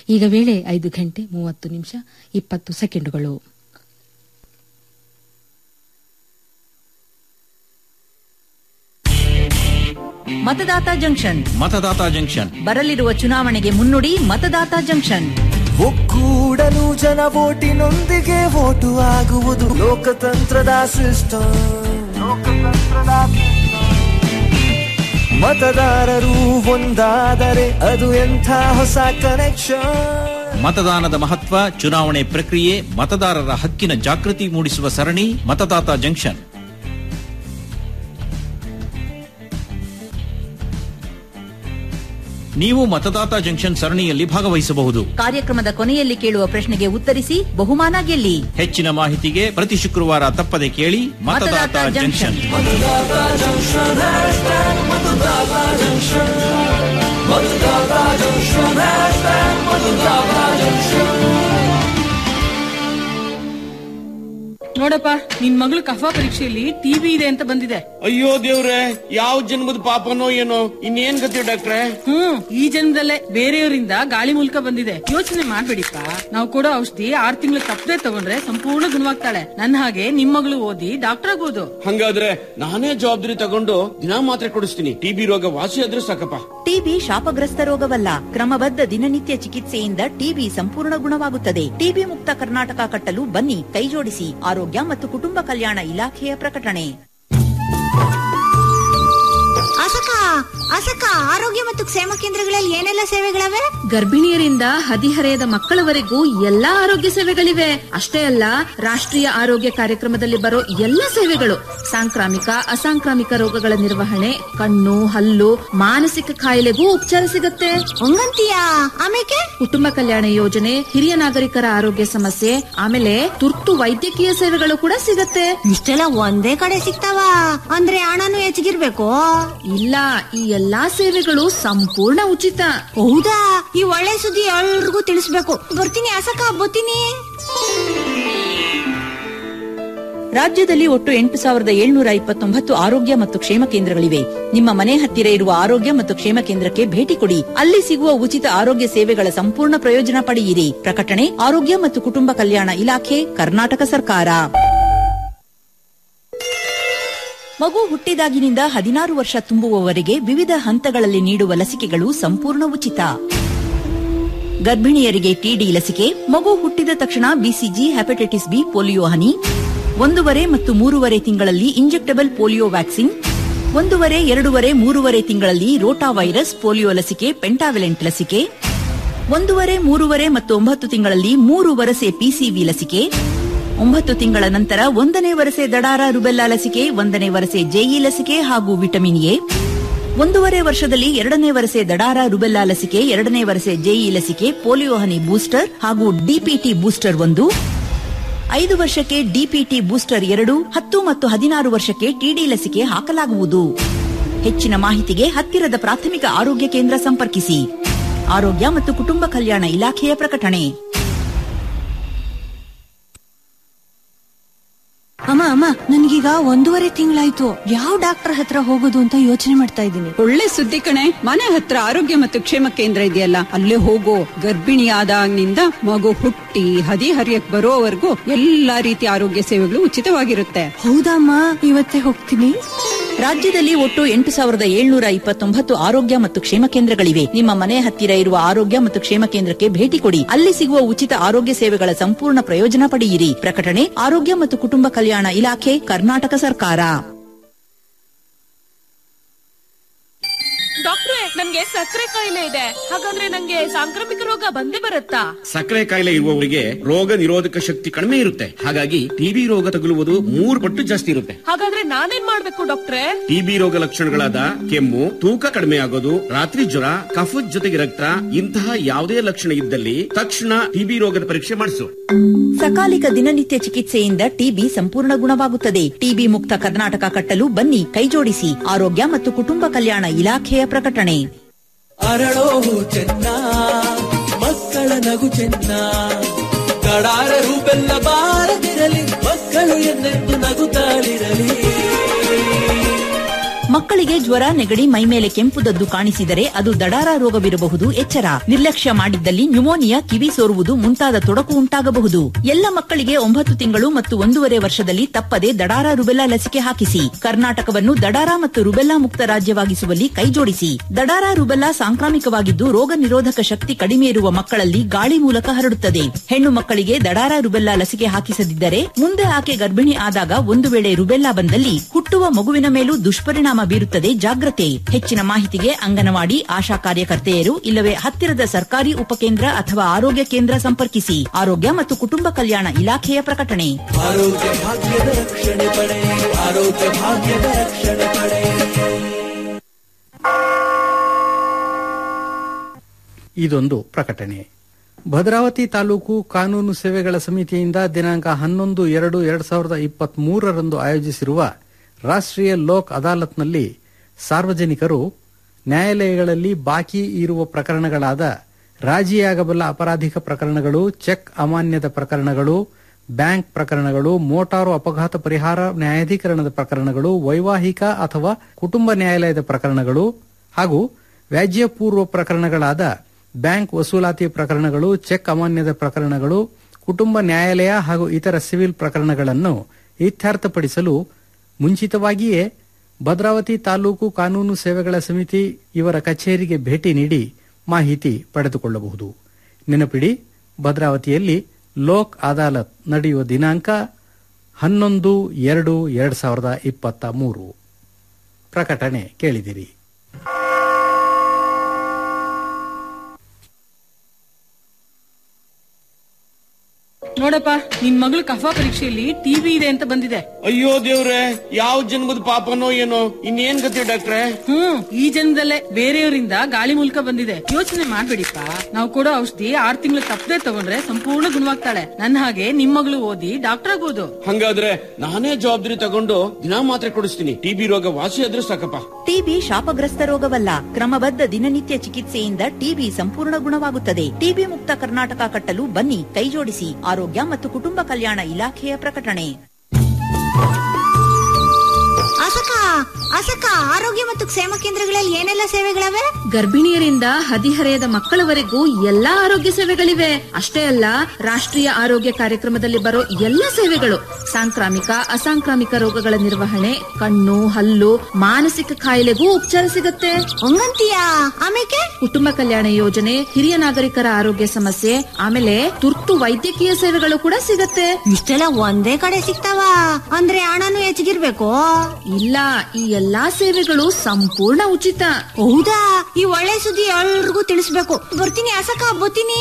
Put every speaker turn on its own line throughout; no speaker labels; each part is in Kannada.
ಈಗ ವೇಳೆ ಐದು ಗಂಟೆ ಮೂವತ್ತು ನಿಮಿಷ ಇಪ್ಪತ್ತು ಸೆಕೆಂಡುಗಳು
ಮತದಾತ ಜಂಕ್ಷನ್
ಮತದಾತ ಜಂಕ್ಷನ್
ಬರಲಿರುವ ಚುನಾವಣೆಗೆ ಮುನ್ನುಡಿ ಮತದಾತ ಜಂಕ್ಷನ್
ಒಕ್ಕೂಡಲು ಜನ ಓಟಿನೊಂದಿಗೆ ಓಟು ಆಗುವುದು ಲೋಕತಂತ್ರದ ಸಿಸ್ಟಮ್ ಮತದಾರರು ಒಂದಾದರೆ ಅದು ಎಂಥ ಹೊಸ ಕನೆಕ್ಷನ್
ಮತದಾನದ ಮಹತ್ವ ಚುನಾವಣೆ ಪ್ರಕ್ರಿಯೆ ಮತದಾರರ ಹಕ್ಕಿನ ಜಾಗೃತಿ ಮೂಡಿಸುವ ಸರಣಿ ಮತದಾತ ಜಂಕ್ಷನ್ ನೀವು ಮತದಾತ ಜಂಕ್ಷನ್ ಸರಣಿಯಲ್ಲಿ ಭಾಗವಹಿಸಬಹುದು
ಕಾರ್ಯಕ್ರಮದ ಕೊನೆಯಲ್ಲಿ ಕೇಳುವ ಪ್ರಶ್ನೆಗೆ ಉತ್ತರಿಸಿ ಬಹುಮಾನ ಗೆಲ್ಲಿ
ಹೆಚ್ಚಿನ ಮಾಹಿತಿಗೆ ಪ್ರತಿ ಶುಕ್ರವಾರ ತಪ್ಪದೆ ಕೇಳಿ ಮತದಾತ
ಮತದಾತ
ಜಂಕ್ಷನ್
ನೋಡಪ್ಪ ನಿನ್ ಮಗಳು ಕಫಾ ಪರೀಕ್ಷೆಯಲ್ಲಿ ಟಿವಿ ಇದೆ ಅಂತ ಬಂದಿದೆ
ಅಯ್ಯೋ ದೇವ್ರೆ ಯಾವ ಜನ್ಮದ ಪಾಪನೋ ಏನೋ ಇನ್ನೇನ್ ಗತಿ ಡಾಕ್ಟ್ರೆ
ಹ್ಮ್ ಈ ಜನ್ಮದಲ್ಲೇ ಬೇರೆಯವರಿಂದ ಗಾಳಿ ಮೂಲಕ ಬಂದಿದೆ ಯೋಚನೆ ಮಾಡ್ಬೇಡಿಪ್ಪ ನಾವು ಕೊಡೋ ಔಷಧಿ ಆರ್ ತಿಂಗಳು ತಪ್ಪದೆ ತಗೊಂಡ್ರೆ ಸಂಪೂರ್ಣ ಗುಣವಾಗ್ತಾಳೆ ನನ್ನ ಹಾಗೆ ನಿಮ್ ಮಗಳು ಓದಿ ಡಾಕ್ಟರ್ ಆಗ್ಬೋದು
ಹಂಗಾದ್ರೆ ನಾನೇ ಜವಾಬ್ದಾರಿ ತಗೊಂಡು ದಿನಾ ಮಾತ್ರೆ ಕೊಡಿಸ್ತೀನಿ ಟಿಬಿ ರೋಗ ವಾಸಿ ಆದ್ರೂ ಸಾಕಪ್ಪ
ಟಿಬಿ ಶಾಪಗ್ರಸ್ತ ರೋಗವಲ್ಲ ಕ್ರಮಬದ್ಧ ದಿನನಿತ್ಯ ಚಿಕಿತ್ಸೆಯಿಂದ ಟಿಬಿ ಸಂಪೂರ್ಣ ಗುಣವಾಗುತ್ತದೆ ಟಿಬಿ ಮುಕ್ತ ಕರ್ನಾಟಕ ಕಟ್ಟಲು ಬನ್ನಿ ಕೈಜೋಡಿಸಿ ಆರೋಗ್ಯ ಮತ್ತು ಕುಟುಂಬ ಕಲ್ಯಾಣ ಇಲಾಖೆಯ ಪ್ರಕಟಣೆ
ಅಸಕ ಅಸಕ ಆರೋಗ್ಯ ಮತ್ತು ಕ್ಷೇಮ ಕೇಂದ್ರಗಳಲ್ಲಿ ಏನೆಲ್ಲ ಸೇವೆಗಳವೆ
ಗರ್ಭಿಣಿಯರಿಂದ ಹದಿಹರೆಯದ ಮಕ್ಕಳವರೆಗೂ ಎಲ್ಲಾ ಆರೋಗ್ಯ ಸೇವೆಗಳಿವೆ ಅಷ್ಟೇ ಅಲ್ಲ ರಾಷ್ಟ್ರೀಯ ಆರೋಗ್ಯ ಕಾರ್ಯಕ್ರಮದಲ್ಲಿ ಬರೋ ಎಲ್ಲ ಸೇವೆಗಳು ಸಾಂಕ್ರಾಮಿಕ ಅಸಾಂಕ್ರಾಮಿಕ ರೋಗಗಳ ನಿರ್ವಹಣೆ ಕಣ್ಣು ಹಲ್ಲು ಮಾನಸಿಕ ಕಾಯಿಲೆಗೂ ಉಪಚಾರ ಸಿಗುತ್ತೆ
ಹಂಗಂತೀಯಾ ಆಮೇಲೆ
ಕುಟುಂಬ ಕಲ್ಯಾಣ ಯೋಜನೆ ಹಿರಿಯ ನಾಗರಿಕರ ಆರೋಗ್ಯ ಸಮಸ್ಯೆ ಆಮೇಲೆ ತುರ್ತು ವೈದ್ಯಕೀಯ ಸೇವೆಗಳು ಕೂಡ ಸಿಗತ್ತೆ
ಇಷ್ಟೆಲ್ಲ ಒಂದೇ ಕಡೆ ಸಿಗ್ತಾವ ಅಂದ್ರೆ ಹಣನು ಹೆಚ್ಚಿಗಿರ್ಬೇಕು
ಇಲ್ಲ ಈ ಎಲ್ಲಾ ಸೇವೆಗಳು ಸಂಪೂರ್ಣ ಉಚಿತ
ಹೌದಾ ಈ ಒಳ್ಳೆ ಸುದ್ದಿ ಎಲ್ರಿಗೂ ತಿಳಿಸ್ಬೇಕು ಬರ್ತೀನಿ ಅಸಕ ಬರ್ತೀನಿ
ರಾಜ್ಯದಲ್ಲಿ ಒಟ್ಟು ಎಂಟು ಸಾವಿರದ ಏಳ್ನೂರ ಇಪ್ಪತ್ತೊಂಬತ್ತು ಆರೋಗ್ಯ ಮತ್ತು ಕ್ಷೇಮ ಕೇಂದ್ರಗಳಿವೆ ನಿಮ್ಮ ಮನೆ ಹತ್ತಿರ ಇರುವ ಆರೋಗ್ಯ ಮತ್ತು ಕ್ಷೇಮ ಕೇಂದ್ರಕ್ಕೆ ಭೇಟಿ ಕೊಡಿ ಅಲ್ಲಿ ಸಿಗುವ ಉಚಿತ ಆರೋಗ್ಯ ಸೇವೆಗಳ ಸಂಪೂರ್ಣ ಪ್ರಯೋಜನ ಪಡೆಯಿರಿ ಪ್ರಕಟಣೆ ಆರೋಗ್ಯ ಮತ್ತು ಕುಟುಂಬ ಕಲ್ಯಾಣ ಇಲಾಖೆ ಕರ್ನಾಟಕ ಸರ್ಕಾರ ಮಗು ಹುಟ್ಟಿದಾಗಿನಿಂದ ಹದಿನಾರು ವರ್ಷ ತುಂಬುವವರೆಗೆ ವಿವಿಧ ಹಂತಗಳಲ್ಲಿ ನೀಡುವ ಲಸಿಕೆಗಳು ಸಂಪೂರ್ಣ ಉಚಿತ ಗರ್ಭಿಣಿಯರಿಗೆ ಟಿಡಿ ಲಸಿಕೆ ಮಗು ಹುಟ್ಟಿದ ತಕ್ಷಣ ಬಿಸಿಜಿ ಹೆಪಟೈಟಿಸ್ ಬಿ ಪೋಲಿಯೋ ಹನಿ ಒಂದೂವರೆ ಮತ್ತು ಮೂರುವರೆ ತಿಂಗಳಲ್ಲಿ ಇಂಜೆಕ್ಟಬಲ್ ಪೋಲಿಯೋ ವ್ಯಾಕ್ಸಿನ್ ಒಂದೂವರೆ ಎರಡೂವರೆ ಮೂರುವರೆ ತಿಂಗಳಲ್ಲಿ ರೋಟಾ ವೈರಸ್ ಪೋಲಿಯೋ ಲಸಿಕೆ ಪೆಂಟಾವಿಲೆಂಟ್ ಲಸಿಕೆ ಒಂದೂವರೆ ಮೂರುವರೆ ಮತ್ತು ಒಂಬತ್ತು ತಿಂಗಳಲ್ಲಿ ಮೂರು ವರಸೆ ಪಿಸಿವಿ ಲಸಿಕೆ ಒಂಬತ್ತು ತಿಂಗಳ ನಂತರ ಒಂದನೇ ವರಸೆ ದಡಾರ ರುಬೆಲ್ಲಾ ಲಸಿಕೆ ಒಂದನೇ ವರಸೆ ಜೆಇ ಲಸಿಕೆ ಹಾಗೂ ವಿಟಮಿನ್ ಎ ಒಂದೂವರೆ ವರ್ಷದಲ್ಲಿ ಎರಡನೇ ವರಸೆ ದಡಾರ ರುಬೆಲ್ಲಾ ಲಸಿಕೆ ಎರಡನೇ ವರಸೆ ಜೆಇ ಲಸಿಕೆ ಪೋಲಿಯೋ ಹನಿ ಬೂಸ್ಟರ್ ಹಾಗೂ ಡಿಪಿಟಿ ಬೂಸ್ಟರ್ ಒಂದು ಐದು ವರ್ಷಕ್ಕೆ ಡಿಪಿಟಿ ಬೂಸ್ಟರ್ ಎರಡು ಹತ್ತು ಮತ್ತು ಹದಿನಾರು ವರ್ಷಕ್ಕೆ ಟಿಡಿ ಲಸಿಕೆ ಹಾಕಲಾಗುವುದು ಹೆಚ್ಚಿನ ಮಾಹಿತಿಗೆ ಹತ್ತಿರದ ಪ್ರಾಥಮಿಕ ಆರೋಗ್ಯ ಕೇಂದ್ರ ಸಂಪರ್ಕಿಸಿ ಆರೋಗ್ಯ ಮತ್ತು ಕುಟುಂಬ ಕಲ್ಯಾಣ ಇಲಾಖೆಯ ಪ್ರಕಟಣೆ
ಅಮ್ಮ ಅಮ್ಮ ನನ್ಗೀಗ ಒಂದೂವರೆ ತಿಂಗಳಾಯ್ತು ಯಾವ ಡಾಕ್ಟರ್ ಹತ್ರ ಹೋಗೋದು ಅಂತ ಯೋಚನೆ ಮಾಡ್ತಾ ಇದ್ದೀನಿ
ಒಳ್ಳೆ ಸುದ್ದಿ ಕಣೆ ಮನೆ ಹತ್ರ ಆರೋಗ್ಯ ಮತ್ತು ಕ್ಷೇಮ ಕೇಂದ್ರ ಇದೆಯಲ್ಲ ಅಲ್ಲೇ ಹೋಗೋ ಗರ್ಭಿಣಿಯಾದಾಗಿನಿಂದ ಮಗು ಹುಟ್ಟಿ ಹದಿ ಹರಿಯಕ್ ಬರೋವರೆಗೂ ಎಲ್ಲಾ ರೀತಿಯ ಆರೋಗ್ಯ ಸೇವೆಗಳು ಉಚಿತವಾಗಿರುತ್ತೆ
ಹೌದಮ್ಮ ಇವತ್ತೇ ಹೋಗ್ತೀನಿ
ರಾಜ್ಯದಲ್ಲಿ ಒಟ್ಟು ಎಂಟು ಸಾವಿರದ ಏಳ್ನೂರ ಇಪ್ಪತ್ತೊಂಬತ್ತು ಆರೋಗ್ಯ ಮತ್ತು ಕ್ಷೇಮ ಕೇಂದ್ರಗಳಿವೆ ನಿಮ್ಮ ಮನೆ ಹತ್ತಿರ ಇರುವ ಆರೋಗ್ಯ ಮತ್ತು ಕ್ಷೇಮ ಕೇಂದ್ರಕ್ಕೆ ಭೇಟಿ ಕೊಡಿ ಅಲ್ಲಿ ಸಿಗುವ ಉಚಿತ ಆರೋಗ್ಯ ಸೇವೆಗಳ ಸಂಪೂರ್ಣ ಪ್ರಯೋಜನ ಪಡೆಯಿರಿ ಪ್ರಕಟಣೆ ಆರೋಗ್ಯ ಮತ್ತು ಕುಟುಂಬ ಕಲ್ಯಾಣ ಇಲಾಖೆ ಕರ್ನಾಟಕ ಸರ್ಕಾರ
ಡಾಕ್ಟ್ರೆ ನನ್ಗೆ ಸಕ್ಕರೆ ಕಾಯಿಲೆ ಇದೆ ಹಾಗಾದ್ರೆ ನಂಗೆ ಸಾಂಕ್ರಾಮಿಕ ರೋಗ ಬಂದೇ ಬರುತ್ತಾ
ಸಕ್ಕರೆ ಕಾಯಿಲೆ ಇರುವವರಿಗೆ ರೋಗ ನಿರೋಧಕ ಶಕ್ತಿ ಕಡಿಮೆ ಇರುತ್ತೆ ಹಾಗಾಗಿ ಟಿಬಿ ರೋಗ ತಗುಲುವುದು ಮೂರು ಪಟ್ಟು ಜಾಸ್ತಿ ಇರುತ್ತೆ
ಹಾಗಾದ್ರೆ ನಾನೇನ್ ಮಾಡ್ಬೇಕು ಡಾಕ್ಟ್ರೆ
ಟಿಬಿ ರೋಗ ಲಕ್ಷಣಗಳಾದ ಕೆಮ್ಮು ತೂಕ ಕಡಿಮೆ ಆಗೋದು ರಾತ್ರಿ ಜ್ವರ ಕಫದ ಜೊತೆಗೆ ರಕ್ತ ಇಂತಹ ಯಾವುದೇ ಲಕ್ಷಣ ಇದ್ದಲ್ಲಿ ತಕ್ಷಣ ಟಿಬಿ ರೋಗದ ಪರೀಕ್ಷೆ ಮಾಡಿಸು
ಸಕಾಲಿಕ ದಿನನಿತ್ಯ ಚಿಕಿತ್ಸೆಯಿಂದ ಟಿಬಿ ಸಂಪೂರ್ಣ ಗುಣವಾಗುತ್ತದೆ ಟಿಬಿ ಮುಕ್ತ ಕರ್ನಾಟಕ ಕಟ್ಟಲು ಬನ್ನಿ ಕೈಜೋಡಿಸಿ ಆರೋಗ್ಯ ಮತ್ತು ಕುಟುಂಬ ಕಲ್ಯಾಣ ಇಲಾಖೆಯ ಪ್ರಕಟಣೆ
ಅರಳೋ ಚೆನ್ನ ಮಕ್ಕಳ ನಗು ಚೆನ್ನ ಕಡಾರ ರೂಪೆಲ್ಲ ಬಾರದಿರಲಿ ಮಕ್ಕಳು ಎನ್ನೆಂದು ನಗುತ್ತಾಳಿರಲಿ
ಮಕ್ಕಳಿಗೆ ಜ್ವರ ನೆಗಡಿ ಮೈಮೇಲೆ ಕೆಂಪುದದ್ದು ಕಾಣಿಸಿದರೆ ಅದು ದಡಾರ ರೋಗವಿರಬಹುದು ಎಚ್ಚರ ನಿರ್ಲಕ್ಷ್ಯ ಮಾಡಿದ್ದಲ್ಲಿ ನ್ಯುಮೋನಿಯಾ ಕಿವಿ ಸೋರುವುದು ಮುಂತಾದ ತೊಡಕು ಉಂಟಾಗಬಹುದು ಎಲ್ಲ ಮಕ್ಕಳಿಗೆ ಒಂಬತ್ತು ತಿಂಗಳು ಮತ್ತು ಒಂದೂವರೆ ವರ್ಷದಲ್ಲಿ ತಪ್ಪದೆ ದಡಾರ ರುಬೆಲ್ಲಾ ಲಸಿಕೆ ಹಾಕಿಸಿ ಕರ್ನಾಟಕವನ್ನು ದಡಾರ ಮತ್ತು ರುಬೆಲ್ಲಾ ಮುಕ್ತ ರಾಜ್ಯವಾಗಿಸುವಲ್ಲಿ ಕೈಜೋಡಿಸಿ ದಡಾರ ರುಬೆಲ್ಲಾ ಸಾಂಕ್ರಾಮಿಕವಾಗಿದ್ದು ರೋಗ ನಿರೋಧಕ ಶಕ್ತಿ ಕಡಿಮೆ ಇರುವ ಮಕ್ಕಳಲ್ಲಿ ಗಾಳಿ ಮೂಲಕ ಹರಡುತ್ತದೆ ಹೆಣ್ಣು ಮಕ್ಕಳಿಗೆ ದಡಾರ ರುಬೆಲ್ಲಾ ಲಸಿಕೆ ಹಾಕಿಸದಿದ್ದರೆ ಮುಂದೆ ಆಕೆ ಗರ್ಭಿಣಿ ಆದಾಗ ಒಂದು ವೇಳೆ ರುಬೆಲ್ಲಾ ಬಂದಲ್ಲಿ ಹುಟ್ಟುವ ಮಗುವಿನ ಮೇಲೂ ದುಷ್ಪರಿಣಾಮ ಬೀರುತ್ತದೆ ಜಾಗ್ರತೆ ಹೆಚ್ಚಿನ ಮಾಹಿತಿಗೆ ಅಂಗನವಾಡಿ ಆಶಾ ಕಾರ್ಯಕರ್ತೆಯರು ಇಲ್ಲವೇ ಹತ್ತಿರದ ಸರ್ಕಾರಿ ಉಪಕೇಂದ್ರ ಅಥವಾ ಆರೋಗ್ಯ ಕೇಂದ್ರ ಸಂಪರ್ಕಿಸಿ ಆರೋಗ್ಯ ಮತ್ತು ಕುಟುಂಬ ಕಲ್ಯಾಣ ಇಲಾಖೆಯ ಪ್ರಕಟಣೆ
ಆರೋಗ್ಯ ಭಾಗ್ಯದ ರಕ್ಷಣೆ ಪಡೆ ಆರೋಗ್ಯ ಭಾಗ್ಯದ ರಕ್ಷಣೆ ಪಡೆ
ಇದೊಂದು ಪ್ರಕಟಣೆ ಭದ್ರಾವತಿ ತಾಲೂಕು ಕಾನೂನು ಸೇವೆಗಳ ಸಮಿತಿಯಿಂದ ದಿನಾಂಕ ಹನ್ನೊಂದು ಎರಡು ಎರಡ್ ಸಾವಿರದ ಇಪ್ಪತ್ತ್ ಮೂರರಂದು ಆಯೋಜಿಸಿರುವ ರಾಷ್ಟ್ರೀಯ ಲೋಕ್ ಅದಾಲತ್ನಲ್ಲಿ ಸಾರ್ವಜನಿಕರು ನ್ಯಾಯಾಲಯಗಳಲ್ಲಿ ಬಾಕಿ ಇರುವ ಪ್ರಕರಣಗಳಾದ ರಾಜಿಯಾಗಬಲ್ಲ ಅಪರಾಧಿಕ ಪ್ರಕರಣಗಳು ಚೆಕ್ ಅಮಾನ್ಯದ ಪ್ರಕರಣಗಳು ಬ್ಯಾಂಕ್ ಪ್ರಕರಣಗಳು ಮೋಟಾರು ಅಪಘಾತ ಪರಿಹಾರ ನ್ಯಾಯಾಧೀಕರಣದ ಪ್ರಕರಣಗಳು ವೈವಾಹಿಕ ಅಥವಾ ಕುಟುಂಬ ನ್ಯಾಯಾಲಯದ ಪ್ರಕರಣಗಳು ಹಾಗೂ ವ್ಯಾಜ್ಯಪೂರ್ವ ಪ್ರಕರಣಗಳಾದ ಬ್ಯಾಂಕ್ ವಸೂಲಾತಿ ಪ್ರಕರಣಗಳು ಚೆಕ್ ಅಮಾನ್ಯದ ಪ್ರಕರಣಗಳು ಕುಟುಂಬ ನ್ಯಾಯಾಲಯ ಹಾಗೂ ಇತರ ಸಿವಿಲ್ ಪ್ರಕರಣಗಳನ್ನು ಇತ್ಯರ್ಥಪಡಿಸಲು ಮುಂಚಿತವಾಗಿಯೇ ಭದ್ರಾವತಿ ತಾಲೂಕು ಕಾನೂನು ಸೇವೆಗಳ ಸಮಿತಿ ಇವರ ಕಚೇರಿಗೆ ಭೇಟಿ ನೀಡಿ ಮಾಹಿತಿ ಪಡೆದುಕೊಳ್ಳಬಹುದು ನೆನಪಿಡಿ ಭದ್ರಾವತಿಯಲ್ಲಿ ಲೋಕ್ ಅದಾಲತ್ ನಡೆಯುವ ದಿನಾಂಕ ಹನ್ನೊಂದು ಎರಡು ಎರಡ್ ಸಾವಿರದ ಇಪ್ಪತ್ತ ಮೂರು ಪ್ರಕಟಣೆ ಕೇಳಿದಿರಿ
ನೋಡಪ್ಪ ನಿನ್ ಮಗಳು ಕಫಾ ಪರೀಕ್ಷೆಯಲ್ಲಿ ಟಿವಿ ಇದೆ ಅಂತ ಬಂದಿದೆ
ಅಯ್ಯೋ ದೇವ್ರೆ ಯಾವ ಜನ್ಮದ ಪಾಪನೋ ಏನೋ ಇನ್ನೇನ್ ಗತಿ ಡಾಕ್ಟ್ರೆ
ಹ್ಮ್ ಈ ಜನ್ಮದಲ್ಲೇ ಬೇರೆಯವರಿಂದ ಗಾಳಿ ಮೂಲಕ ಬಂದಿದೆ ಯೋಚನೆ ಮಾಡ್ಬೇಡಿಪ್ಪ ನಾವು ಕೊಡೋ ಔಷಧಿ ಆರ್ ತಿಂಗಳು ತಪ್ಪದೆ ತಗೊಂಡ್ರೆ ಸಂಪೂರ್ಣ ಗುಣವಾಗ್ತಾಳೆ ನನ್ನ ಹಾಗೆ ನಿಮ್ ಮಗಳು ಓದಿ ಡಾಕ್ಟರ್ ಆಗೋದು
ಹಂಗಾದ್ರೆ ನಾನೇ ಜವಾಬ್ದಾರಿ ತಗೊಂಡು ದಿನಾ ಮಾತ್ರೆ ಕೊಡಿಸ್ತೀನಿ ಟಿಬಿ ರೋಗ ವಾಸಿ ಆದ್ರೂ ಸಾಕಪ್ಪ
ಟಿಬಿ ಶಾಪಗ್ರಸ್ತ ರೋಗವಲ್ಲ ಕ್ರಮಬದ್ಧ ದಿನನಿತ್ಯ ಚಿಕಿತ್ಸೆಯಿಂದ ಟಿಬಿ ಸಂಪೂರ್ಣ ಗುಣವಾಗುತ್ತದೆ ಟಿಬಿ ಮುಕ್ತ ಕರ್ನಾಟಕ ಕಟ್ಟಲು ಬನ್ನಿ ಕೈಜೋಡಿಸಿ ಆರೋಗ್ಯ ಮತ್ತು ಕುಟುಂಬ ಕಲ್ಯಾಣ ಇಲಾಖೆಯ ಪ್ರಕಟಣೆ
ಅಸಕ ಅಸಕ ಆರೋಗ್ಯ ಮತ್ತು ಕ್ಷೇಮ ಕೇಂದ್ರಗಳಲ್ಲಿ ಏನೆಲ್ಲ ಸೇವೆಗಳವೆ
ಗರ್ಭಿಣಿಯರಿಂದ ಹದಿಹರೆಯದ ಮಕ್ಕಳವರೆಗೂ ಎಲ್ಲಾ ಆರೋಗ್ಯ ಸೇವೆಗಳಿವೆ ಅಷ್ಟೇ ಅಲ್ಲ ರಾಷ್ಟ್ರೀಯ ಆರೋಗ್ಯ ಕಾರ್ಯಕ್ರಮದಲ್ಲಿ ಬರೋ ಎಲ್ಲ ಸೇವೆಗಳು ಸಾಂಕ್ರಾಮಿಕ ಅಸಾಂಕ್ರಾಮಿಕ ರೋಗಗಳ ನಿರ್ವಹಣೆ ಕಣ್ಣು ಹಲ್ಲು ಮಾನಸಿಕ ಕಾಯಿಲೆಗೂ ಉಪಚಾರ ಸಿಗುತ್ತೆ
ಹಂಗಂತೀಯಾ ಆಮೇಲೆ
ಕುಟುಂಬ ಕಲ್ಯಾಣ ಯೋಜನೆ ಹಿರಿಯ ನಾಗರಿಕರ ಆರೋಗ್ಯ ಸಮಸ್ಯೆ ಆಮೇಲೆ ತುರ್ತು ವೈದ್ಯಕೀಯ ಸೇವೆಗಳು ಕೂಡ ಸಿಗತ್ತೆ
ಇಷ್ಟೆಲ್ಲ ಒಂದೇ ಕಡೆ ಸಿಗ್ತಾವ ಅಂದ್ರೆ ಹಣನು ಹೆಚ್ಚಿಗಿರ್ಬೇಕು
ಇಲ್ಲ ಈ ಎಲ್ಲಾ ಸೇವೆಗಳು ಸಂಪೂರ್ಣ ಉಚಿತ
ಹೌದಾ ಈ ಒಳ್ಳೆ ಸುದ್ದಿ ಎಲ್ರಿಗೂ ತಿಳಿಸ್ಬೇಕು ಬರ್ತೀನಿ ಅಸಕ ಬರ್ತೀನಿ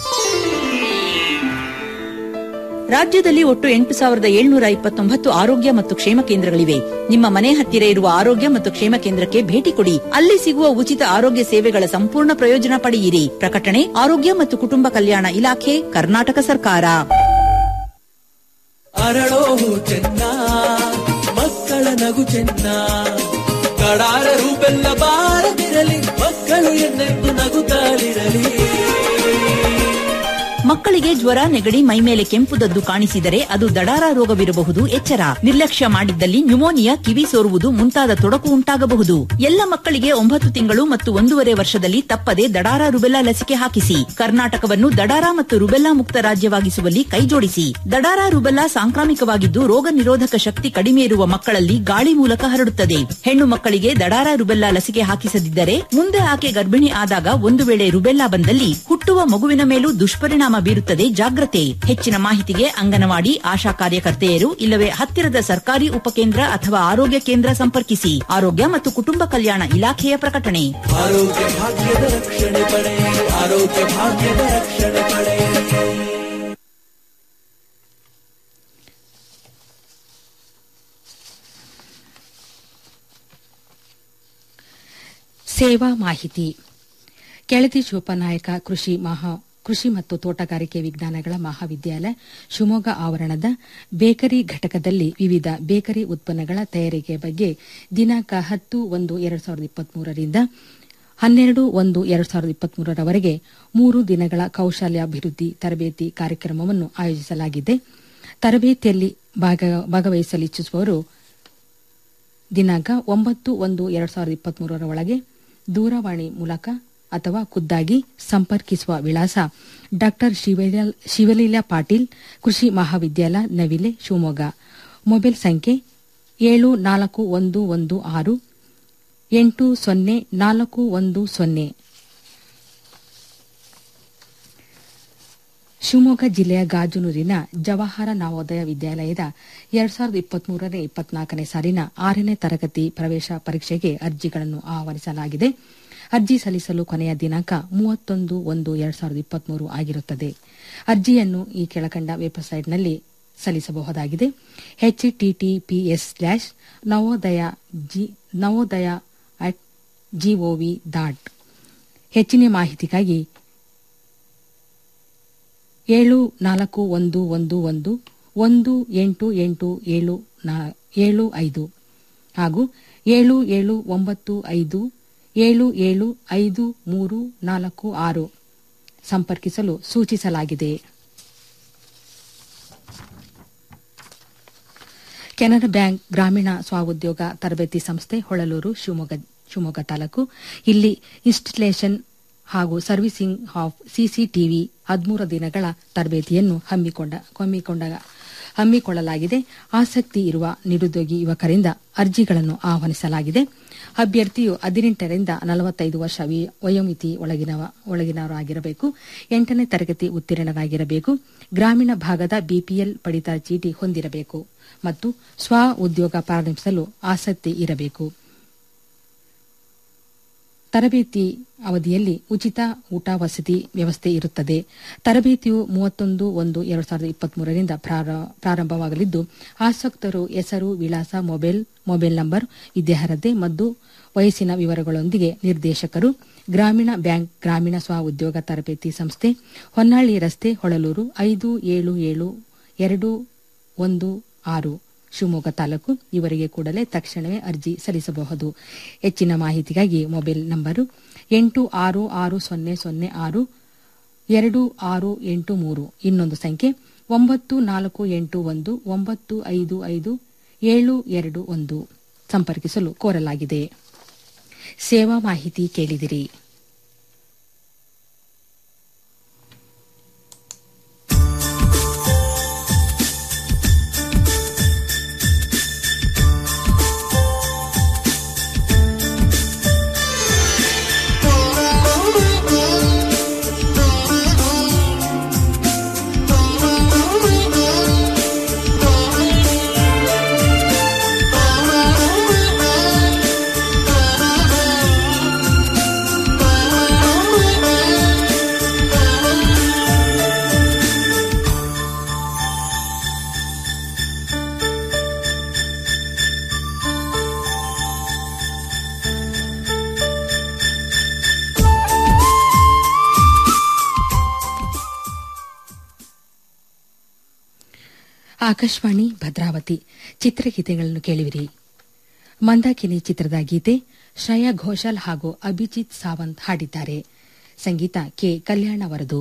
ರಾಜ್ಯದಲ್ಲಿ ಒಟ್ಟು ಎಂಟು ಸಾವಿರದ ಏಳ್ನೂರ ಇಪ್ಪತ್ತೊಂಬತ್ತು ಆರೋಗ್ಯ ಮತ್ತು ಕ್ಷೇಮ ಕೇಂದ್ರಗಳಿವೆ ನಿಮ್ಮ ಮನೆ ಹತ್ತಿರ ಇರುವ ಆರೋಗ್ಯ ಮತ್ತು ಕ್ಷೇಮ ಕೇಂದ್ರಕ್ಕೆ ಭೇಟಿ ಕೊಡಿ ಅಲ್ಲಿ ಸಿಗುವ ಉಚಿತ ಆರೋಗ್ಯ ಸೇವೆಗಳ ಸಂಪೂರ್ಣ ಪ್ರಯೋಜನ ಪಡೆಯಿರಿ ಪ್ರಕಟಣೆ ಆರೋಗ್ಯ ಮತ್ತು ಕುಟುಂಬ ಕಲ್ಯಾಣ ಇಲಾಖೆ ಕರ್ನಾಟಕ ಸರ್ಕಾರ
ಅರಳೋ ಚೆನ್ನ ಮಕ್ಕಳ ನಗು ಚೆನ್ನ ಕಡಾರ ರೂಪೆಲ್ಲ ಬಾರದಿರಲಿ ಮಕ್ಕಳು ಎನ್ನೆಂದು ನಗುತ್ತಾಳಿರಲಿ
ಮಕ್ಕಳಿಗೆ ಜ್ವರ ನೆಗಡಿ ಮೈಮೇಲೆ ಕೆಂಪುದದ್ದು ಕಾಣಿಸಿದರೆ ಅದು ದಡಾರ ರೋಗವಿರಬಹುದು ಎಚ್ಚರ ನಿರ್ಲಕ್ಷ್ಯ ಮಾಡಿದ್ದಲ್ಲಿ ನ್ಯುಮೋನಿಯಾ ಕಿವಿ ಸೋರುವುದು ಮುಂತಾದ ತೊಡಕು ಉಂಟಾಗಬಹುದು ಎಲ್ಲ ಮಕ್ಕಳಿಗೆ ಒಂಬತ್ತು ತಿಂಗಳು ಮತ್ತು ಒಂದೂವರೆ ವರ್ಷದಲ್ಲಿ ತಪ್ಪದೆ ದಡಾರ ರುಬೆಲ್ಲಾ ಲಸಿಕೆ ಹಾಕಿಸಿ ಕರ್ನಾಟಕವನ್ನು ದಡಾರ ಮತ್ತು ರುಬೆಲ್ಲಾ ಮುಕ್ತ ರಾಜ್ಯವಾಗಿಸುವಲ್ಲಿ ಕೈಜೋಡಿಸಿ ದಡಾರ ರುಬೆಲ್ಲಾ ಸಾಂಕ್ರಾಮಿಕವಾಗಿದ್ದು ರೋಗ ನಿರೋಧಕ ಶಕ್ತಿ ಕಡಿಮೆ ಇರುವ ಮಕ್ಕಳಲ್ಲಿ ಗಾಳಿ ಮೂಲಕ ಹರಡುತ್ತದೆ ಹೆಣ್ಣು ಮಕ್ಕಳಿಗೆ ದಡಾರ ರುಬೆಲ್ಲಾ ಲಸಿಕೆ ಹಾಕಿಸದಿದ್ದರೆ ಮುಂದೆ ಆಕೆ ಗರ್ಭಿಣಿ ಆದಾಗ ಒಂದು ವೇಳೆ ರುಬೆಲ್ಲಾ ಬಂದಲ್ಲಿ ಹುಟ್ಟುವ ಮಗುವಿನ ಮೇಲೂ ದುಷ್ಪರಿಣಾಮ ಬೀರುತ್ತದೆ ಜಾಗ್ರತೆ ಹೆಚ್ಚಿನ ಮಾಹಿತಿಗೆ ಅಂಗನವಾಡಿ ಆಶಾ ಕಾರ್ಯಕರ್ತೆಯರು ಇಲ್ಲವೇ ಹತ್ತಿರದ ಸರ್ಕಾರಿ ಉಪಕೇಂದ್ರ ಅಥವಾ ಆರೋಗ್ಯ ಕೇಂದ್ರ ಸಂಪರ್ಕಿಸಿ ಆರೋಗ್ಯ ಮತ್ತು ಕುಟುಂಬ ಕಲ್ಯಾಣ ಇಲಾಖೆಯ ಪ್ರಕಟಣೆ
ಆರೋಗ್ಯ ಭಾಗ್ಯದ ರಕ್ಷಣೆ ಪಡೆ ಆರೋಗ್ಯ ಭಾಗ್ಯದ ರಕ್ಷಣೆ ಪಡೆ
ಸೇವಾ ಮಾಹಿತಿ ಕೆಳದಿ ಶಿವಪ್ಪನಾಯಕ ಕೃಷಿ ಮಹಾ ಕೃಷಿ ಮತ್ತು ತೋಟಗಾರಿಕೆ ವಿಜ್ಞಾನಗಳ ಮಹಾವಿದ್ಯಾಲಯ ಶಿವಮೊಗ್ಗ ಆವರಣದ ಬೇಕರಿ ಘಟಕದಲ್ಲಿ ವಿವಿಧ ಬೇಕರಿ ಉತ್ಪನ್ನಗಳ ತಯಾರಿಕೆ ಬಗ್ಗೆ ದಿನಾಂಕ ಹತ್ತು ಒಂದು ಎರಡು ಸಾವಿರದ ಇಪ್ಪತ್ಮೂರರಿಂದ ಹನ್ನೆರಡು ಒಂದು ಎರಡು ಸಾವಿರದ ಇಪ್ಪತ್ಮೂರರವರೆಗೆ ಮೂರು ದಿನಗಳ ಕೌಶಲ್ಯಾಭಿವೃದ್ಧಿ ತರಬೇತಿ ಕಾರ್ಯಕ್ರಮವನ್ನು ಆಯೋಜಿಸಲಾಗಿದೆ ತರಬೇತಿಯಲ್ಲಿ ಭಾಗ- ಭಾಗವಹಿಸಲಿಚ್ಛಿಸುವವರು ದಿನಾಂಕ ಒಂಬತ್ತು ಒಂದು ಎರಡ್ ಸಾವಿರದ ಇಪ್ಪತ್ಮೂರರ ಒಳಗೆ ದೂರವಾಣಿ ಮೂಲಕ ಅಥವಾ ಖುದ್ದಾಗಿ ಸಂಪರ್ಕಿಸುವ ವಿಳಾಸ ಡಾಕ್ಟರ್ ಶಿವಲೀಲಾ ಪಾಟೀಲ್ ಕೃಷಿ ಮಹಾವಿದ್ಯಾಲಯ ನವಿಲೆ ಶಿವಮೊಗ್ಗ ಮೊಬೈಲ್ ಸಂಖ್ಯೆ ಏಳು ನಾಲ್ಕು ಒಂದು ಒಂದು ಆರು ಎಂಟು ಸೊನ್ನೆ ನಾಲ್ಕು ಒಂದು ಸೊನ್ನೆ ಶಿವಮೊಗ್ಗ ಜಿಲ್ಲೆಯ ಗಾಜನೂರಿನ ಜವಾಹರ ನವೋದಯ ವಿದ್ಯಾಲಯದ ಎರಡ್ ಸಾವಿರದ ಇಪ್ಪತ್ಮೂರನೇ ಇಪ್ಪತ್ನಾಲ್ಕನೇ ಸಾಲಿನ ಆರನೇ ತರಗತಿ ಪ್ರವೇಶ ಪರೀಕ್ಷೆಗೆ ಅರ್ಜಿಗಳನ್ನು ಆಹ್ವಾನಿಸಲಾಗಿದೆ ಅರ್ಜಿ ಸಲ್ಲಿಸಲು ಕೊನೆಯ ದಿನಾಂಕ ಮೂವತ್ತೊಂದು ಒಂದು ಎರಡ್ ಸಾವಿರದ ಇಪ್ಪತ್ಮೂರು ಆಗಿರುತ್ತದೆ ಅರ್ಜಿಯನ್ನು ಈ ಕೆಳಕಂಡ ವೆಬ್ಸೈಟ್ನಲ್ಲಿ ಸಲ್ಲಿಸಬಹುದಾಗಿದೆ HTTPS slash Navodaya Navodaya at GOV dot ಹೆಚ್ಚಿನ ಮಾಹಿತಿಗಾಗಿ ಏಳು ನಾಲ್ಕು ಒಂದು ಒಂದು ಒಂದು ಒಂದು ಎಂಟು ಎಂಟು ಏಳು ಏಳು ಐದು ಹಾಗೂ ಏಳು ಏಳು ಒಂಬತ್ತು ಐದು ಏಳು ಏಳು ಐದು ಮೂರು ನಾಲ್ಕು ಆರು ಸಂಪರ್ಕಿಸಲು ಸೂಚಿಸಲಾಗಿದೆ ಕೆನರಾ ಬ್ಯಾಂಕ್ ಗ್ರಾಮೀಣ ಸ್ವಉದ್ಯೋಗ ತರಬೇತಿ ಸಂಸ್ಥೆ ಹೊಳಲೂರು ಶಿವಮೊಗ್ಗ ಶಿವಮೊಗ್ಗ ತಾಲೂಕು ಇಲ್ಲಿ ಇನ್ಸ್ಟಲೇಷನ್ ಹಾಗೂ ಸರ್ವಿಸಿಂಗ್ ಆಫ್ ಸಿಸಿಟಿವಿ ಹದಿಮೂರು ದಿನಗಳ ತರಬೇತಿಯನ್ನು ಹಮ್ಮಿಕೊಂಡ ಹಮ್ಮಿಕೊಂಡ ಹಮ್ಮಿಕೊಳ್ಳಲಾಗಿದೆ ಆಸಕ್ತಿ ಇರುವ ನಿರುದ್ಯೋಗಿ ಯುವಕರಿಂದ ಅರ್ಜಿಗಳನ್ನು ಆಹ್ವಾನಿಸಲಾಗಿದೆ ಅಭ್ಯರ್ಥಿಯು ಹದಿನೆಂಟರಿಂದ ನಲವತ್ತೈದು ವರ್ಷ ವಯೋಮಿತಿ ಒಳಗಿನವ ಒಳಗಿನವರಾಗಿರಬೇಕು ಎಂಟನೇ ತರಗತಿ ಉತ್ತೀರ್ಣರಾಗಿರಬೇಕು ಗ್ರಾಮೀಣ ಭಾಗದ ಬಿಪಿಎಲ್ ಪಡಿತರ ಚೀಟಿ ಹೊಂದಿರಬೇಕು ಮತ್ತು ಸ್ವ ಉದ್ಯೋಗ ಪ್ರಾರಂಭಿಸಲು ಆಸಕ್ತಿ ಇರಬೇಕು ತರಬೇತಿ ಅವಧಿಯಲ್ಲಿ ಉಚಿತ ಊಟ ವಸತಿ ವ್ಯವಸ್ಥೆ ಇರುತ್ತದೆ ತರಬೇತಿಯು ಮೂವತ್ತೊಂದು ಒಂದು ಎರಡು ಸಾವಿರದ ಇಪ್ಪತ್ಮೂರರಿಂದ ಪ್ರಾರಂಭವಾಗಲಿದ್ದು ಆಸಕ್ತರು ಹೆಸರು ವಿಳಾಸ ಮೊಬೈಲ್ ಮೊಬೈಲ್ ನಂಬರ್ ವಿದ್ಯಾರ್ಹತೆ ಮತ್ತು ವಯಸ್ಸಿನ ವಿವರಗಳೊಂದಿಗೆ ನಿರ್ದೇಶಕರು ಗ್ರಾಮೀಣ ಬ್ಯಾಂಕ್ ಗ್ರಾಮೀಣ ಸ್ವ ಉದ್ಯೋಗ ತರಬೇತಿ ಸಂಸ್ಥೆ ಹೊನ್ನಾಳಿ ರಸ್ತೆ ಹೊಳಲೂರು ಐದು ಏಳು ಏಳು ಎರಡು ಒಂದು ಆರು ಶಿವಮೊಗ್ಗ ತಾಲೂಕು ಇವರಿಗೆ ಕೂಡಲೇ ತಕ್ಷಣವೇ ಅರ್ಜಿ ಸಲ್ಲಿಸಬಹುದು ಹೆಚ್ಚಿನ ಮಾಹಿತಿಗಾಗಿ ಮೊಬೈಲ್ ನಂಬರು ಎಂಟು ಆರು ಆರು ಸೊನ್ನೆ ಸೊನ್ನೆ ಆರು ಎರಡು ಆರು ಎಂಟು ಮೂರು ಇನ್ನೊಂದು ಸಂಖ್ಯೆ ಒಂಬತ್ತು ನಾಲ್ಕು ಎಂಟು ಒಂದು ಒಂಬತ್ತು ಐದು ಐದು ಏಳು ಎರಡು ಒಂದು ಸಂಪರ್ಕಿಸಲು ಕೋರಲಾಗಿದೆ ಸೇವಾ ಮಾಹಿತಿ ಕೇಳಿದಿರಿ ಆಕಾಶವಾಣಿ ಭದ್ರಾವತಿ ಚಿತ್ರಗೀತೆಗಳನ್ನು ಕೇಳಿವಿರಿ ಮಂದಾಕಿನಿ ಚಿತ್ರದ ಗೀತೆ ಶ್ರೇಯಾ ಘೋಷಾಲ್ ಹಾಗೂ ಅಭಿಜಿತ್ ಸಾವಂತ್ ಹಾಡಿದ್ದಾರೆ ಸಂಗೀತ ಕೆ ಕಲ್ಯಾಣ ವರದು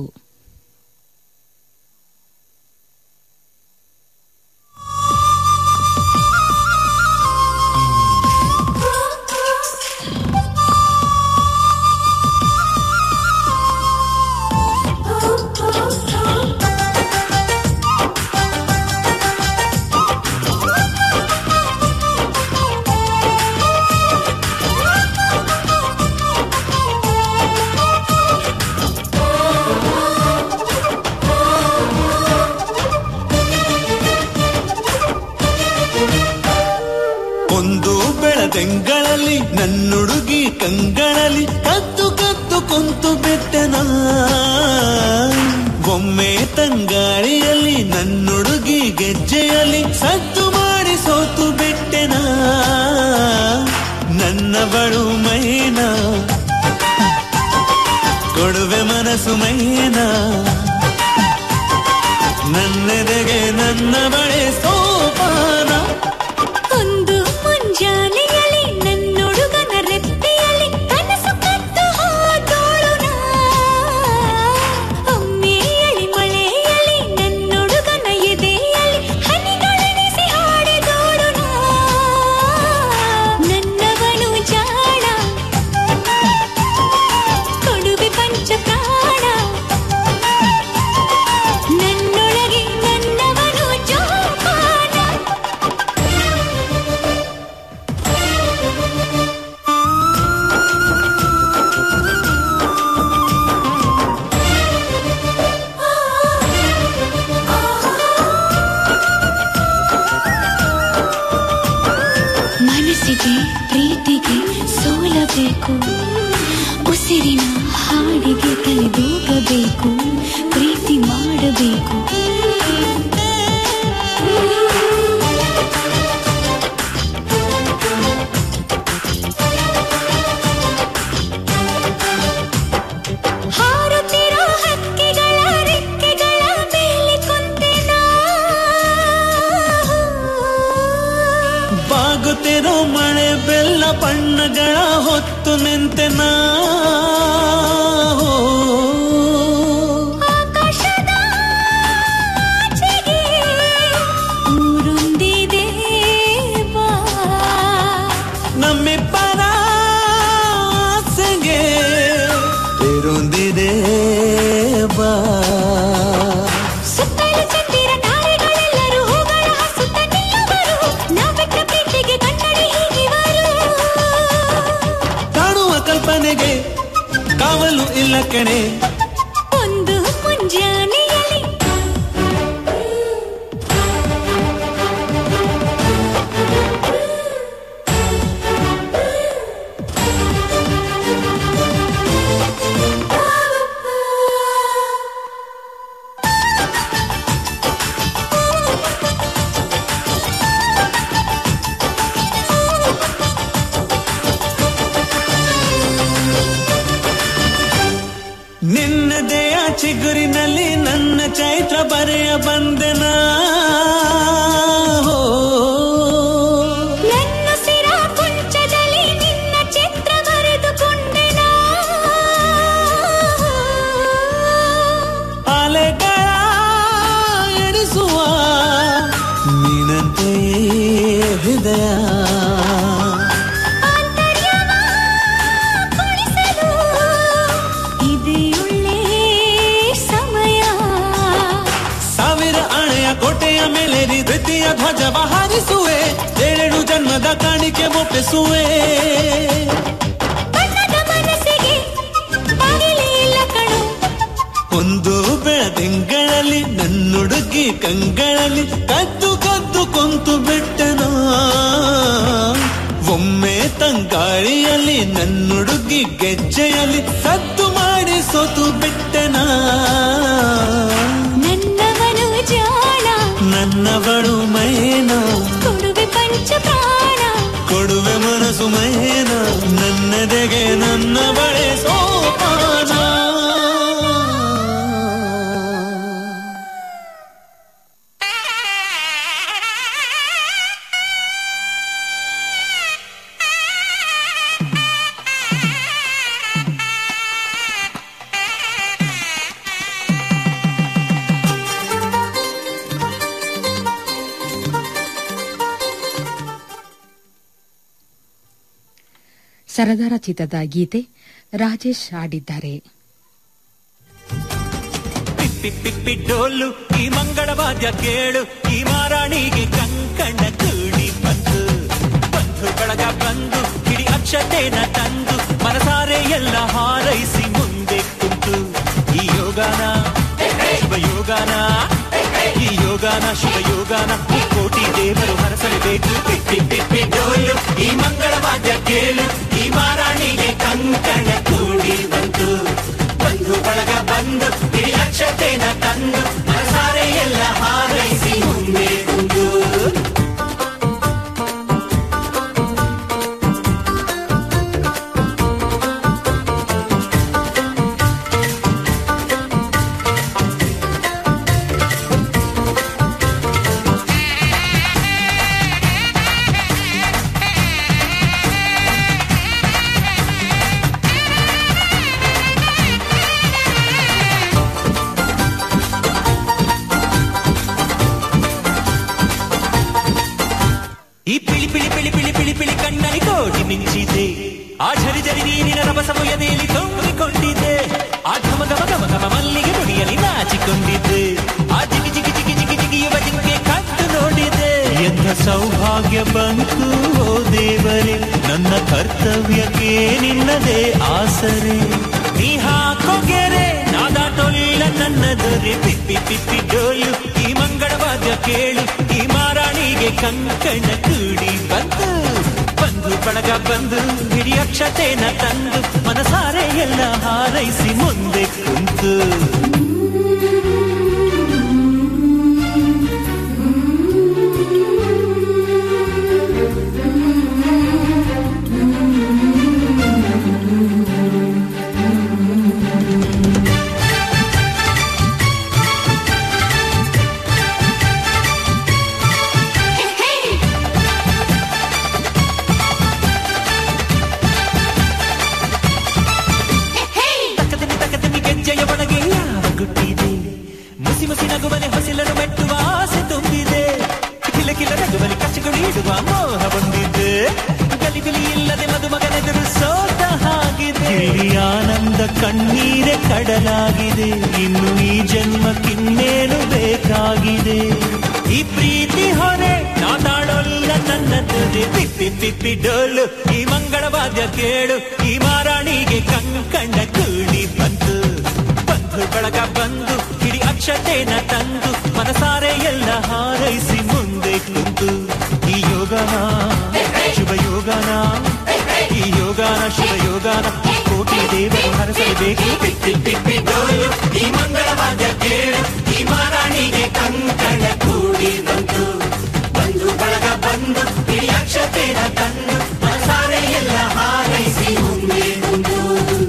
ಒಂದು ಬೆಳದಿಂಗಳಲ್ಲಿ ನನ್ನುಡುಗಿ ಕಂಗಳಲ್ಲಿ ಕದ್ದು ಕದ್ದು ಕುಂತು ಬಿಟ್ಟೆನ ಒಮ್ಮೆ ತಂಗಾಳಿಯಲ್ಲಿ ನನ್ನುಡುಗಿ ಗೆಜ್ಜೆಯಲ್ಲಿ ಸದ್ದು ಮಾಡಿ ಸೋತು ಬಿಟ್ಟೆನ ನನ್ನ ಬಳು ಮೈನ ಕೊಡುವೆ ಮನಸ್ಸು ಮೈನ ನನ್ನೆದೆಗೆ ನನ್ನ ಬಳೆ ಸೋಪಾನ
ಒಂದು ಮುಂಜಾನೆಯಲ್ಲಿ ನನ್ನೊಡುಗನ ರೆಪ್ಪೆಯಲ್ಲಿ ಕನಸು ಕದ್ದು ಹೋದೋಳು ನಾ. ಒಮ್ಮೆಯಲ್ಲಿ ಮಳೆಯಲ್ಲಿ ನನ್ನೊಡುಗನ ಎದೆಯಲ್ಲಿ ಹನಿಗಳೆನಿಸಿ ಹಾಡಿದೋಳು ನಾ. ಹೋಗಬೇಕು ಪ್ರೀತಿ ಮಾಡಬೇಕು ಹಾರುತ್ತಿರೋ ಹಕ್ಕಿಗಳ ರೆಕ್ಕೆಗಳ ಮೇಲೆ ಕುಂತೆನಾ
ಬಾಗುತ್ತಿರೋ ಮಳೆ ಬೆಲ್ಲ ಬಣ್ಣಗಳ ಹೊತ್ತು ನಿಂತೆನ
ಆಕಾಶದ ಆಚೆಗೆ ಊರೊಂದಿದೆ ಬಾ
ನಮ್ಮಿಬ್ಬರ ಆಸೆಗೆ ಇರೊಂದಿದೆ ಬಾ
ಸುತ್ತಲೂ ಚಂದಿರ ತಾರೆಗಳೆಲ್ಲರೂ ಹೂಗಳ ಸುತ್ತ ನಿಲ್ಲುವರು ನಾವೆಟ್ಟ ಪ್ರೀತಿಗೆ ಕನ್ನಡಿ ಹೀಗಿವರು
ಕಾಣುವ ಕಲ್ಪನೆಗೆ ಕಾವಲು ಇಲ್ಲ ಕಣೆ
ಒಂದು ಮುಂಜಾನೆಯಲ್ಲಿ
ನಿನ್ನದೆಯ ಚಿಗುರಿನಲ್ಲಿ ನನ್ನ ಚೈತ್ರ ಬರೆಯ ಬಂದೆನ
ನನ್ನ ಸಿರ ಕುಂಚದಲ್ಲಿ ನಿನ್ನ ಚಿತ್ರ ಬರೆದುಕೊಂಡೆನಾ
ಅಲೆಗಳ ಎಣಿಸುವ ನೀನಂತೆಯೇ ಹೃದಯ
ಆಂತರ್ಯವ ಕುಣಿಸಲು ಇದೇ ಒಳ್ಳೆ ಸಮಯ
ಸಾವಿರ ಅಣೆಯ ಕೋಟೆಯ ಮೇಲೆ ದ್ವಿತೀಯ ಧ್ವಜವ ಹಾರಿಸುವೆ ಏಳೆರಡು ಜನ್ಮದ ಕಾಣಿಕೆ ಒಪ್ಪಿಸುವೆ
ಬಣ್ಣದ ಮನಸ್ಸಿಗೆ ಬಾಗಿಲೇ ಇಲ್ಲ ಕಣು
ಒಂದು ಬೆಳದಿಂಗಳಲ್ಲಿ ನನ್ನುಡುಗಿ ಕಂಗಳಲ್ಲಿ ಕದ್ದು ಕದ್ದು ಕೊಂತು ಬಿಟ್ಟನ ಒಮ್ಮೆ ತಂಗಾಳಿಯಲ್ಲಿ ನನ್ನುಡುಗಿ ಗೆಜ್ಜೆಯಲ್ಲಿ ಸದ್ದು ಮಾಡಿ ಸೋತು ಬಿಟ್ಟನ
ನನ್ನವನು ಜಾಣ
ನನ್ನವಳು ಮೈನ
ಕೊಡುವೆ ಪಂಚ ಪ್ರಾಣ
ಕೊಡುವೆ ಮನಸ್ಸು ಮೈನ ನನ್ನದೆಗೆ ನನ್ನ ಬಳೆ ಸೋಪಾನ
ಸರದಾರ ಚಿತ್ರದ ಗೀತೆ ರಾಜೇಶ್ ಹಾಡಿದ್ದಾರೆ
ಪಿಪ್ಪಿ ಪಿಪ್ಪಿ ಡೋಲು ಈ ಮಂಗಳವಾದ್ಯ ಕೇಳು ಈ ಮಾರಾಣಿಗೆ ಕಂಕಣ ಕೂಡಿ ಬಂತು ಬಂಧು ಬಳಗ ಬಂದು ಹಿಡಿ ಅಕ್ಷತೆನ ತಂದು ಮನಸಾರೆ ಎಲ್ಲ ಹಾರೈಸಿ ಮುಂದೆ ಕುಂತು ಈ ಯೋಗಾನ ಶುಭ ಯೋಗಾನ ಈ ಯೋಗಾನ ಶುಭ ಯೋಗಾನ ಈ ಕೋಟಿ ದೇವರು ಹರಸಲೇಬೇಕು ಪಿಪ್ಪಿ ಪಿಪ್ಪಿ ಡೋಲು ಈ ಮಂಗಳವಾದ್ಯ ಕೇಳು ಈ ಮಾರಾಣಿಗೆ ಕಂಕಣ ಕೂಡಿ ಬಂತು ಬಂಧು ಬಳಗ ಬಂದು ಹಿಡಿ ಅಕ್ಷತೆನ ತಂದು ಮನಸಾರೆ ಎಲ್ಲ ಹಾರೈಸಿ ಮುಂದೆ ಕುಂದು ಈ ಪಿಳಿ ಪಿಳಿ ಪಿಳಿ ಪಿಳಿ ಪಿಳಿ ಪಿಳಿ ಕಣ್ಣಲ್ಲಿ ಕೋಟಿ ಮಿಂಚಿದೆ ಆ ಝರಿ ಝರಿ ನೀರಿನ ರಭಸವು ಎದೆಯಲ್ಲಿ ತುಂಬಿಕೊಂಡಿದೆ ಆ ಘಮ ಘಮ ಘಮ ಘಮ ಮಲ್ಲಿಗೆ ಮುಡಿಯಲ್ಲಿ ನಾಚಿಕೊಂಡಿದ್ದೆ ಆ ಜಿಗಿ ಜಿಗಿ ಜಿಗಿ ಜಿಗಿ ಜಿಗಿಯುವ ಜಿಂಕೆ ಕಟ್ಟು ನೋಡಿದೆ ಎಂಥ ಸೌಭಾಗ್ಯ ಬಂತು ಓ ದೇವರೇ ನನ್ನ ಕರ್ತವ್ಯಕ್ಕೆ ನಿನ್ನದೇ ಆಸರೆ ನೀ ಹಾಕೋ ಗೆರೆ ನಾದ ಟೊಲ್ಲ ನನ್ನ ದೊರೆ ಪಿಪ್ಪಿ ಪಿಪ್ಪಿ ಡೋಲು ಈ ಮಂಗಳವಾದ್ಯ ಕೇಳು ಈ ಮಾರಾಣಿಗೆ ಕಂಕಣ ಕೂಡಿ ಬಂತು ಬಂದು ಬಳಗ ಬಂದು ಹಿಡಿ ಅಕ್ಷತೆನ ತಂದು ಮನಸಾರೆ ಎಲ್ಲ ಹಾರೈಸಿ ಮುಂದೆ ಕುಂತು ತಕ್ಕದಿನಿ ತಕ್ಕದಿನಿ ಗೆಜ್ಜೆಯ ಒಳಗೆ ಯಾವ ಗುಟ್ಟಿದೆ ಮುಸಿ ಮುಸಿ ನಗುವನೆ ಹೊಸಿಲನ್ನು ಮೆಟ್ಟುವ ಆಸೆ ತುಂಬಿದೆ ಕಿಲ ಕಿಲ ನಗುವಲಿ ಕಚ್ಚಗಳು ಇಡುವ ಮೋಹ ಬಂದಿದೆ ಗಲಿಬಿಲಿ ಇಲ್ಲದೆ ಮದುಮಗನೆದುರು ಸೋತ ಹಾಗಿದೆ ಇಲ್ಲಿ ಆನಂದ ಕಣ್ಣೀರೆ ಕಡಲಾಗಿದೆ ಇನ್ನು ಈ ಜನ್ಮಕ್ಕಿನ್ನೇನು ಬೇಕಾಗಿದೆ ಈ ಪ್ರೀತಿ ಹೊರೆ ನಾತಾಡೋಲ್ಲ ನನ್ನ ತುದಿ ಪಿಪ್ಪಿ ಪಿಪ್ಪಿ ಡೋಲು ಈ ಮಂಗಳವಾದ್ಯ ಕೇಳು ಈ ಮಾರಾಣಿಗೆ ಕಂಕಣ ಕೂಡಿ ಬಂತು ಬಂಧು ಬಳಗ ಬಂದು ಹಿಡಿ ಅಕ್ಷತೆನ ತಂದು ಮನಸಾರೆ ಎಲ್ಲ ಹಾರೈಸಿ ಮುಂದೆ ಕುಂತು ಈ ಯೋಗನ ಶುಭ ಯೋಗನ ಈ ಯೋಗಾನ ಶುಭ ಯೋಗಾನ ಕೋಟಿ ದೇವರು ಹರಸಲೇಬೇಕು ಪಿಪ್ಪಿ ಪಿಪ್ಪಿ ಡೋಲು ಈ ಮಂಗಳವಾದ್ಯ ಕೇಳು ಈ ಮಾರಾಣಿಗೆ ಕಂಕಣ ಕೂಡಿ ಬಂತು ಬಂಧು ಬಳಗ ಬಂದು ಹಿಡಿ ಅಕ್ಷತೆನ ತಂದು ಮನಸಾರೆ ಎಲ್ಲ ಹಾರೈಸಿ ಮುಂದೆ ಕುಂತು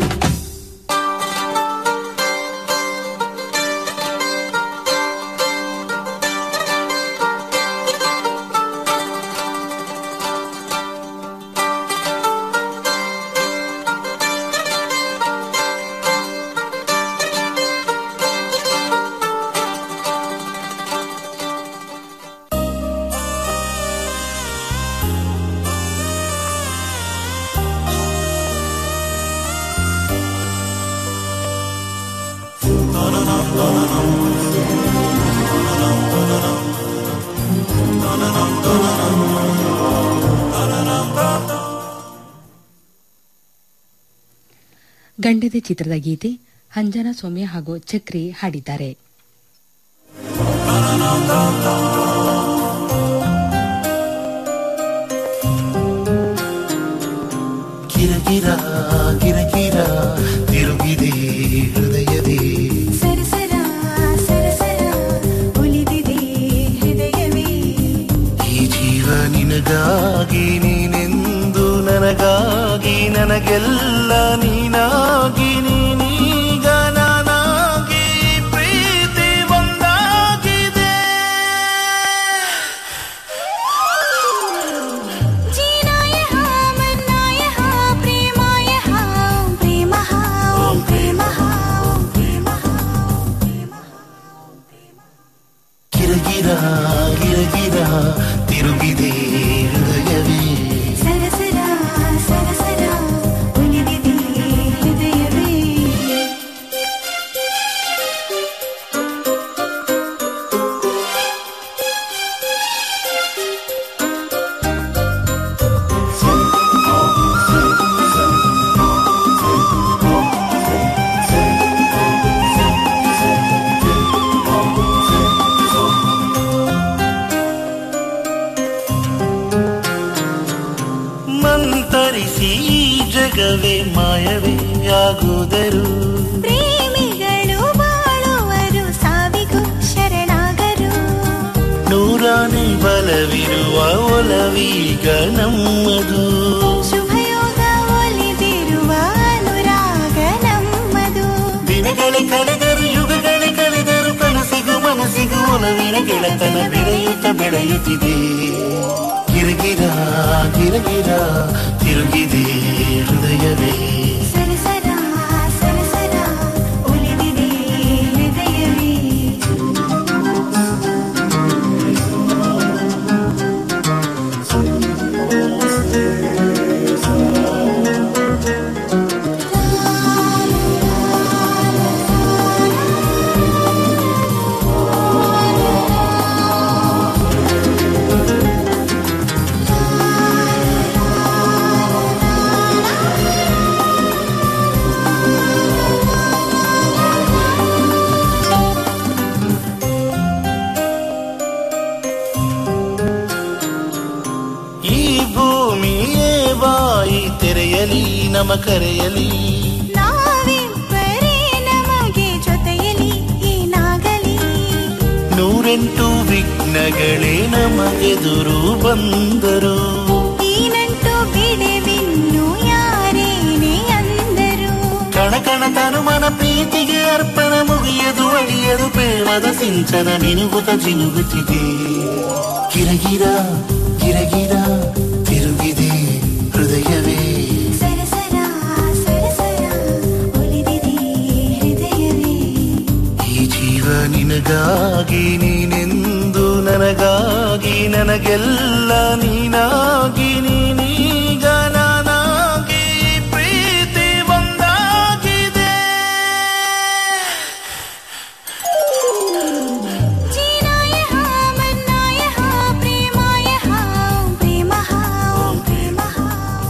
ಗಂಡದೆ ಚಿತ್ರದ ಗೀತೆ ಹಂಜನ ಸೌಮ್ಯ ಹಾಗೂ ಚಕ್ರಿ ಹಾಡಿದ್ದಾರೆ
ಕಿರಕಿರ ಕಿರಕಿರ ತಿರುಗಿದೆ ಹೃದಯದೇ
ಸರಸರ ಸರಸರ ಒಲಿದಿದೆ ಹೃದಯವೇ
ಈ ಜೀವ ನಿನಗಾಗಿ ನೀನೆಂದು ನನಗಾಗಿ ನನಗೆಲ್ಲ ನೀನಾಗಿ ನೀನೀಗ ನಾನಾಗಿ ಪ್ರೀತಿ ಒಂದಾಗಿದೆ
जीना यहाँ मरना यहाँ प्रेमा यहाँ ओम प्रेम ओम प्रेम ओम प्रेम
ಕಿರಕಿರ ಕಿರಕಿರ ತಿರುಗಿದೆ ಹೃದಯವೇ
ಸರಸರ ಸರಸರ ಒಲಿದಿದೆ ಹೃದಯವೇ
ಮಂತರಿಸಿ ಈ ಜಗವೇ ಮಾಯವೇ ಆಗುವುದರು
ಪ್ರೇಮಿಗಳು ಬಾಳುವರು ಸಾವಿಗೂ ಶರಣಾಗರು
ನೂರಾನೇ ಬಲವಿರುವ ಒಲವೀಗ ನಮ್ಮದು
ಶುಭಯೋಗ ಒಲಿದಿರುವ ಅನುರಾಗ ನಮ್ಮದು
ದಿನಗಳೇ ಕಳೆದರು ಯುಗಗಳೇ ಕಳೆದರು ಕನಸಿಗೂ ಮನಸ್ಸಿಗೂ ಒಲವಿನ ಗೆಳತನ ಬೆಳೆಯುತ್ತ ಬೆಳೆಯುತ್ತಿದೆ ಗಿರಗಿರ ಗಿರಗಿರ ತಿರುಗಿದೆ ಹೃದಯವೇ
ಸರಸರ ಸರಸರ ಒಲಿದಿದೆ ಹೃದಯವೇ
ಕಿರಕಿರ ಜನುಮ ಕರೆಯಲಿ
ನಾವಿಬ್ಬರೇ ನಮಗೆ ಜೊತೆಯಲಿ ಏನಾಗಲಿ
ನೂರೆಂಟು ವಿಘ್ನಗಳೇ ನಮಗೆದುರು ಬಂದರು
ಈ ನಂಟು ಬಿಡೆವಿನ್ನು ಯಾರೇನೇ ಅಂದರು
ಕಣಕಣ ತನುಮನ ಪ್ರೀತಿಗೆ ಅರ್ಪಣ ಮುಗಿಯದು ಅಳಿಯದು ಪ್ರೇಮದ ಸಿಂಚನ ಮಿನುಗುತ ಜಿನುಗುತ್ತಿದೆ ಗಿರಗಿರ ಗಿರಗಿರ ತಿರುಗಿದೆ ಹೃದಯವೇ
ಸರಸರ ಸರಸರ ಒಲಿದಿದೆ ಹೃದಯವೇ
ಈ ಜೀವ ನಿನಗಾಗಿ ನೀನೆಂದು ನನಗಾಗಿ ನನಗೆಲ್ಲ ನೀನಾಗಿ ನೀನೀಗ ನಾನಾಗಿ ಪ್ರೀತಿ ಒಂದಾಗಿದೆ
जीनाय हा मरनाय हा प्रेमाय हा प्रेम हा प्रेम हा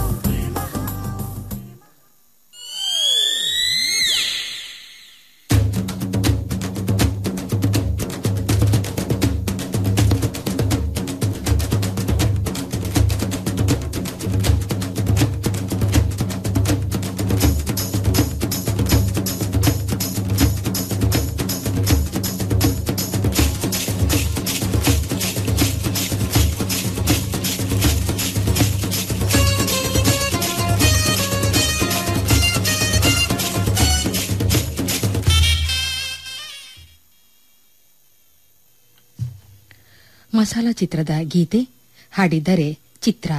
ಮಸಾಲಾ ಚಿತ್ರದ ಗೀತೆ ಹಾಡಿದರೆ ಚಿತ್ರ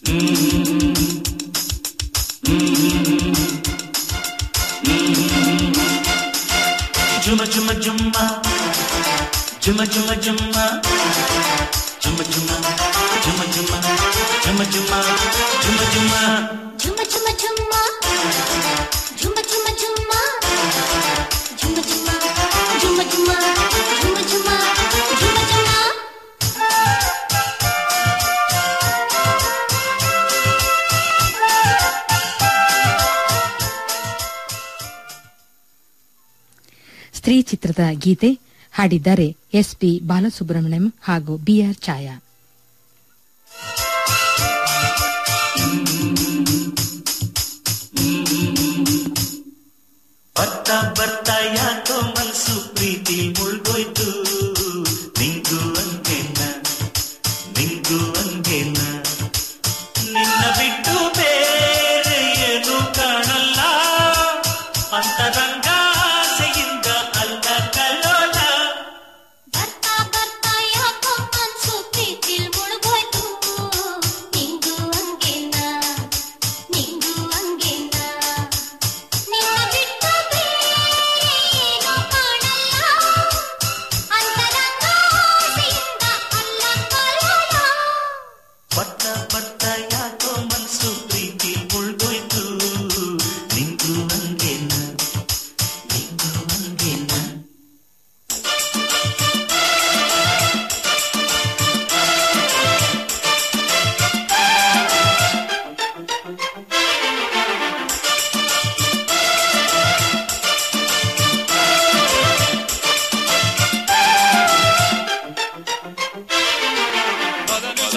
ಜುಮ ಜುಮ ಜುಮ್ಮ ಜುಮ ಜುಮ ಜುಮ್ಮ ಜುಮ ಜುಮ ಜುಮ ಜುಮ ಜುಮ ಜುಮ ಜುಮ ಜುಮ ಜುಮ
ಝುಮ ಝುಮ ಝುಮ್ಮ ಝುಮ ಝುಮ ಝುಮ್ಮ ಝುಮ ಝುಮ ಝುಮ ಝುಮ ಝುಮ ಝುಮ ಝುಮ ಝುಮ
ಸ್ತ್ರೀ ಚಿತ್ರದ ಗೀತೆ ಹಾಡಿದ್ದಾರೆ ಎಸ್ ಪಿ ಬಾಲಸುಬ್ರಹ್ಮಣ್ಯಂ ಹಾಗೂ ಬಿಆರ್ ಛಾಯಾ